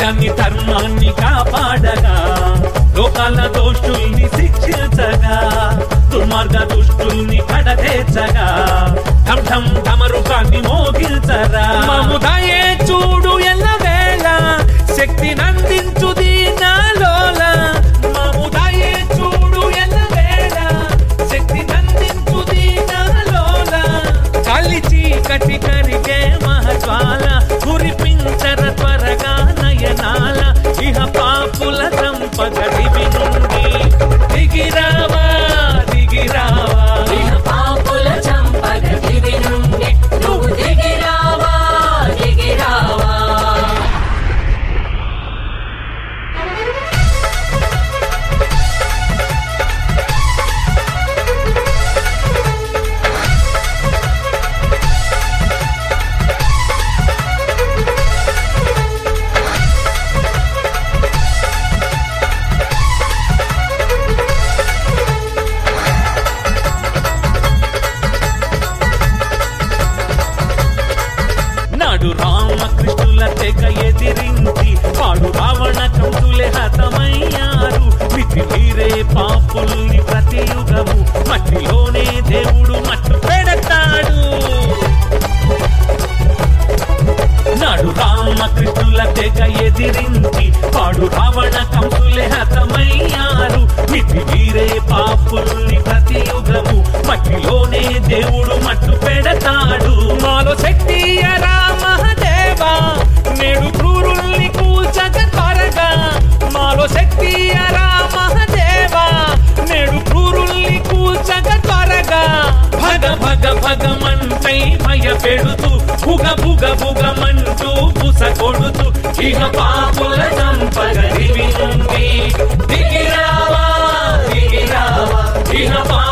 సత్యాన్ని ధర్మాన్ని కాపాడగా లోకాల దోషుల్ని శిక్షించగా దుర్మార్గ దుష్టుల్ని కడతేర్చగా ఢం ఢం ఢమరుకాన్ని మోగించరా మముదయే చూడు ఎల్లవేళ శక్తి నందించు దీనాలోల మముదయే చూడు ఎల్లవేళ శక్తి నందించు దీనాలోల కలిచి కటి కరిగే మహజ్వాల కురిపించర త్వరగా నయనాల ఇహ పాపుల సంపద దివి నుండి దిగిరావా దిగిరావా ఇహ పాపుల చంపగ దివి నుండి నువ్వు దిగిరావా దిగిరావా నాడు రామకృష్ణుల తెగ ఎదిరించి వాడు రావణ కంసులే హతమయ్యారు మితి మీరే పాపుల్ని ప్రతి యుగము మట్టిలోనే దేవుడు మట్టు పెడతాడు నాడు రామకృష్ణుల తెగ ఎదిరించి వాడు రావణ కంసులే హతమయ్యారు మితి మీరే పాపుల్ని ప్రతి యుగము మట్టిలోనే దేవుడు మట్టు పెడతాడు మాలో శక్తి రామదేవా నేడు క్రూరుల్ని కూల్చక త్వరగా మాలో శక్తి రామదేవా నేడు క్రూరుల్ని కూల్చక త్వరగా భగ భగ భగమంటై భయపెడుతూ భుగ భుగ భుగమంటూ బుస కొడుతూ ఇహ పాపుల సంపద దివి నుండి దిగిరావా దిగిరావా ఇహ పా